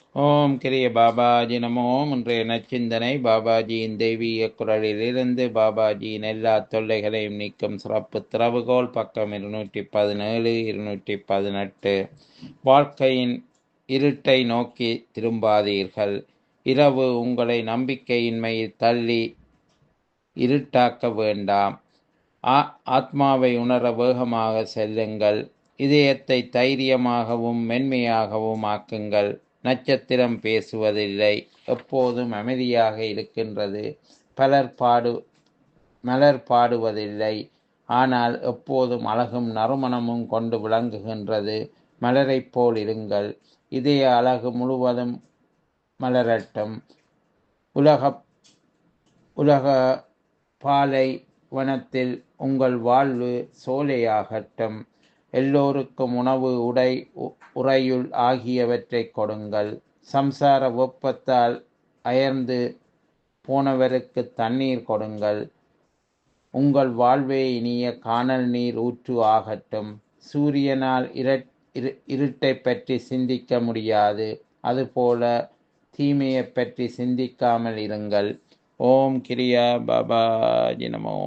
ஓம் கிரிய பாபாஜி நமோ இன்றைய நச்சிந்தனை பாபாஜியின் தெய்வீக குரலிலிருந்து பாபாஜியின் எல்லா தொல்லைகளையும் நீக்கும் சிறப்பு திறவுகோல் பக்கம் இருநூற்றி பதினேழு இருநூற்றி பதினெட்டு வாழ்க்கையின் இருட்டை நோக்கி திரும்பாதீர்கள் இரவு உங்களை நம்பிக்கையின்மையில் தள்ளி இருட்டாக்க வேண்டாம் ஆ- ஆத்மாவை உணர வேகமாக செல்லுங்கள் இதயத்தை தைரியமாகவும் மென்மையாகவும் ஆக்குங்கள் நட்சத்திரம் பேசுவதில்லை எப்போதும் அமைதியாக இருக்கின்றது பலர் பாடு மலர் பாடுவதில்லை ஆனால் எப்போதும் அழகும் நறுமணமும் கொண்டு விளங்குகின்றது மலரைப் போல் இருங்கள் இதய அழகு முழுவதும் மலரட்டும் உலக உலக பாலை வனத்தில் உங்கள் வாழ்வு சோலையாகட்டும் எல்லோருக்கும் உணவு உடை உ- உறையுள் ஆகியவற்றை கொடுங்கள் சம்சார வெப்பத்தால் அயர்ந்து போனவருக்கு தண்ணீர் கொடுங்கள் உங்கள் வாழ்வே இனிய காணல் நீர் ஊற்று ஆகட்டும் சூரியனால் இரட் இரு இருட்டை பற்றி சிந்திக்க முடியாது அதுபோல தீமையை பற்றி சிந்திக்காமல் இருங்கள் ஓம் கிரியா பாபாஜி நமோ